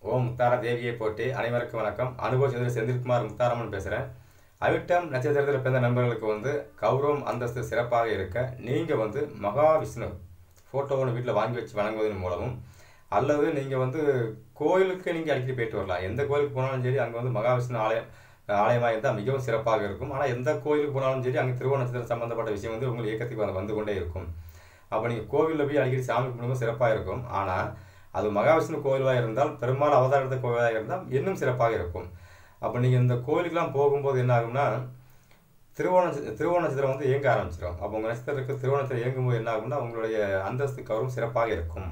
ஓம் முத்தார தேவியை போட்டி அனைவருக்கும் வணக்கம் அனுபவ சந்திர செந்தில்குமார் முத்தாரம்மன் பேசுகிறேன் அவிட்டம் நட்சத்திரத்தில் பிறந்த நண்பர்களுக்கு வந்து கௌரவம் அந்தஸ்து சிறப்பாக இருக்க நீங்கள் வந்து மகாவிஷ்ணு ஃபோட்டோ ஒன்று வீட்டில் வாங்கி வச்சு வணங்குவதன் மூலமும் அல்லது நீங்கள் வந்து கோயிலுக்கு நீங்கள் அடிக்கடி போயிட்டு வரலாம் எந்த கோயிலுக்கு போனாலும் சரி அங்கே வந்து மகாவிஷ்ணு ஆலயம் ஆலயமாக இருந்தால் மிகவும் சிறப்பாக இருக்கும் ஆனால் எந்த கோயிலுக்கு போனாலும் சரி அங்கே திருவோண நட்சத்திரம் சம்மந்தப்பட்ட விஷயம் வந்து உங்கள் இயக்கத்துக்கு வந்து வந்து கொண்டே இருக்கும் அப்போ நீங்கள் கோவிலில் போய் அடிக்கடி சாமி கும்பிடும்போது சிறப்பாக இருக்கும் ஆனால் அது மகாவிஷ்ணு கோயிலாக இருந்தால் பெருமாள் அவதார எடுத்த கோயிலாக இருந்தால் இன்னும் சிறப்பாக இருக்கும் அப்போ நீங்கள் இந்த கோயிலுக்கெல்லாம் போகும்போது என்ன ஆகும்னா திருவோண நட்ச- திருவோண நட்சத்திரம் வந்து இயங்க ஆரம்பிச்சிடும் அப்போ உங்கள் நட்சத்திரத்துக்கு திருவோண நட்சத்திரம் இயங்கும்போது என்ன ஆகும்னா உங்களுடைய அந்தஸ்து கௌரவம் சிறப்பாக இருக்கும்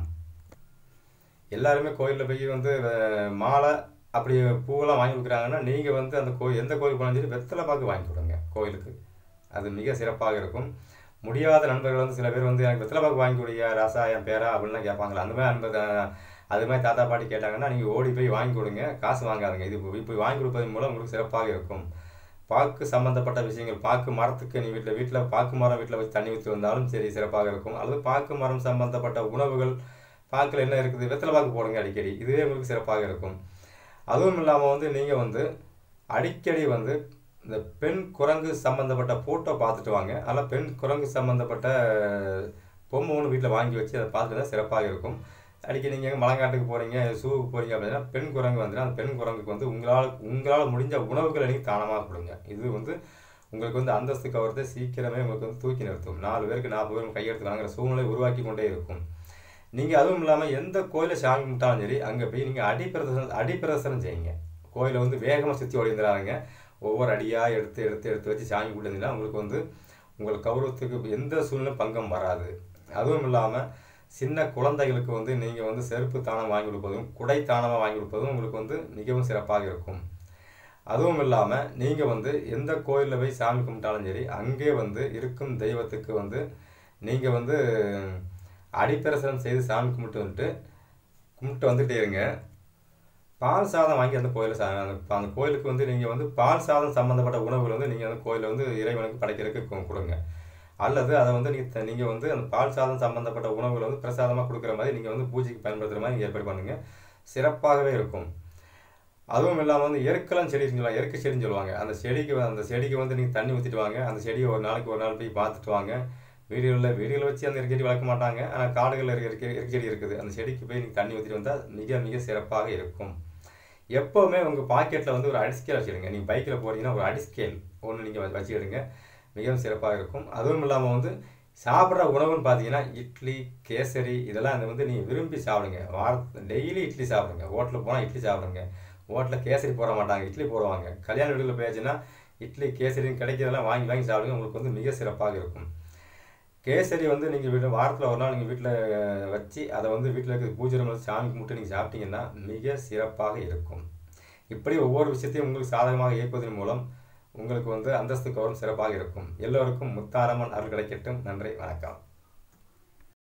எல்லாருமே கோயிலில் போய் வந்து அஹ், மாலை அப்படி பூவெல்லாம் வாங்கி கொடுக்குறாங்கன்னா நீங்கள் வந்து அந்த கோயில் எந்த கோயிலுக்கு போனாலும் சரி வெத்தலை பாக்கு வாங்கி கொடுங்க கோயிலுக்கு அது மிக சிறப்பாக இருக்கும் முடியாத நண்பர்கள் வந்து சில பேர் வந்து எனக்கு வெத்தலை பாக்கு வாங்கி கொடுங்க ராசா என் பேரா அப்படின்லாம் கேட்பாங்களா அந்த மாதிரி நண்பர் அஹ், அது மாதிரி தாத்தா பாட்டி கேட்டாங்கன்னா நீங்கள் ஓடி போய் வாங்கி கொடுங்க காசு வாங்காதுங்க இது இப்போ வாங்கி கொடுப்பதன் மூலம் உங்களுக்கு சிறப்பாக இருக்கும் பாக்கு சம்பந்தப்பட்ட விஷயங்கள் பாக்கு மரத்துக்கு நீ வீட்டில் வீட்டில் பாக்கு மரம் வீட்டில் வச்சு தண்ணி ஊற்றி வந்தாலும் சரி சிறப்பாக இருக்கும் அல்லது பாக்கு மரம் சம்பந்தப்பட்ட உணவுகள் பாக்கில் என்ன இருக்குது வெத்தலை பாக்கு போடுங்க அடிக்கடி இதுவே உங்களுக்கு சிறப்பாக இருக்கும் அதுவும் இல்லாமல் வந்து நீங்கள் வந்து அடிக்கடி வந்து இந்த பெண் குரங்கு சம்மந்தப்பட்ட ஃபோட்டோ பார்த்துட்டு வாங்க அதில் பெண் குரங்கு சம்மந்தப்பட்ட பொம்மை ஒன்று வீட்டில் வாங்கி வச்சு அதை பார்த்துட்டு தான் சிறப்பாக இருக்கும் அடிக்கடி நீங்கள் மலங்காட்டுக்கு போகிறீங்க சூவுக்கு போகிறீங்க அப்படின்னா பெண் குரங்கு வந்துடும் அந்த பெண் குரங்குக்கு வந்து உங்களால் உங்களால் முடிஞ்ச உணவுகளை நீங்கள் தானமாக கொடுங்க இது வந்து உங்களுக்கு வந்து அந்தஸ்து கவரத்தை சீக்கிரமே உங்களுக்கு வந்து தூக்கி நிறுத்தும் நாலு பேருக்கு நாற்பது பேரும் கையெடுத்து வாங்குற சூழ்நிலை உருவாக்கி கொண்டே இருக்கும் நீங்கள் அதுவும் இல்லாமல் எந்த கோயிலில் சாமி கும்பிட்டாலும் சரி அங்கே போய் நீங்கள் அடிப்பிரதர்சனம் அடிப்பிரதர்சனம் செய்யுங்க கோயிலை வந்து வேகமாக சுற்றி ஓடிந்துடாங்க ஒவ்வொரு அடியாக எடுத்து எடுத்து எடுத்து வச்சு சாமி கும்பிட்டுருந்தீங்கன்னா உங்களுக்கு வந்து உங்கள் கௌரவத்துக்கு எந்த சூழ்நிலை பங்கம் வராது அதுவும் இல்லாமல் சின்ன குழந்தைகளுக்கு வந்து நீங்கள் வந்து செருப்பு தானம் வாங்கி கொடுப்பதும் குடை தானமாக வாங்கி கொடுப்பதும் உங்களுக்கு வந்து மிகவும் சிறப்பாக இருக்கும் அதுவும் இல்லாமல் நீங்கள் வந்து எந்த கோயிலில் போய் சாமி கும்பிட்டாலும் சரி அங்கே வந்து இருக்கும் தெய்வத்துக்கு வந்து நீங்கள் வந்து அடிப்பிரசனம் செய்து சாமி கும்பிட்டு வந்துட்டு கும்பிட்டு வந்துட்டே இருங்க பால் சாதம் வாங்கி அந்த கோயிலில் சா அந்த அந்த கோயிலுக்கு வந்து நீங்கள் வந்து பால் சாதம் சம்மந்தப்பட்ட உணவுகள் வந்து நீங்கள் அந்த கோயிலில் வந்து இறைவனுக்கு படைக்கிறதுக்கு கு- கொடுங்க அல்லது அதை வந்து நீங்கள் நீங்கள் வந்து அந்த பால் சாதம் சம்மந்தப்பட்ட உணவுகளை வந்து பிரசாதமாக கொடுக்குற மாதிரி நீங்கள் வந்து பூஜைக்கு பயன்படுத்துகிற மாதிரி ஏற்பாடு பண்ணுங்கள் சிறப்பாகவே இருக்கும் அதுவும் இல்லாமல் வந்து எருக்கெல்லாம் செடி சொல்லுவாங்க எருக்கு செடின்னு சொல்லுவாங்க அந்த செடிக்கு வந்து- அந்த செடிக்கு வந்து நீங்கள் தண்ணி ஊற்றிட்டு வாங்க அந்த செடியை ஒரு நாளைக்கு ஒரு நாள் போய் பார்த்துட்டு வாங்க வீடுகளில் வீடுகளை வச்சு அந்த எருக்கு செடி வளர்க்க மாட்டாங்க ஆனால் காடுகளில் இருக்க இருக்க எருக்கு செடி இருக்குது அந்த செடிக்கு போய் நீங்கள் தண்ணி ஊற்றிட்டு வந்தால் மிக மிக சிறப்பாக இருக்கும் எப்போவுமே உங்கள் பாக்கெட்டில் வந்து ஒரு அடிஸ்கேல் வச்சுடுங்க நீங்கள் பைக்கில் போகிறீங்கன்னா ஒரு அடிஸ்கேல் ஒன்று நீங்கள் வச்சுக்கிடுங்க மிகவும் சிறப்பாக இருக்கும் அதுவும் இல்லாமல் வந்து சாப்பிட்ற உணவுன்னு பார்த்தீங்கன்னா இட்லி கேசரி இதெல்லாம் அந்த வந்து நீங்கள் விரும்பி சாப்பிடுங்க வார டெய்லி இட்லி சாப்பிடுங்க ஹோட்டலுக்கு போனால் இட்லி சாப்பிடுங்க ஹோட்டலில் கேசரி போட மாட்டாங்க இட்லி போடுவாங்க கல்யாண வீடுகளில் போயாச்சுன்னா இட்லி கேசரின்னு கிடைக்கிறதெல்லாம் வாங்கி வாங்கி சாப்பிடுங்க உங்களுக்கு வந்து மிக சிறப்பாக இருக்கும் கேசரி வந்து நீங்கள் வீட்டில் வாரத்தில் ஒரு நாள் நீங்கள் வீட்டில் வச்சு அதை வந்து வீட்டில் இருக்கிற பூஜை ரூமில் சாமி கும்பிட்டு நீங்கள் சாப்பிட்டீங்கன்னா மிக சிறப்பாக இருக்கும் இப்படி ஒவ்வொரு விஷயத்தையும் உங்களுக்கு சாதகமாக இயக்குவதன் மூலம் உங்களுக்கு வந்து அந்தஸ்து கௌரவம் சிறப்பாக இருக்கும் எல்லோருக்கும் முத்தாரம்மன் அருள் கிடைக்கட்டும் நன்றி வணக்கம்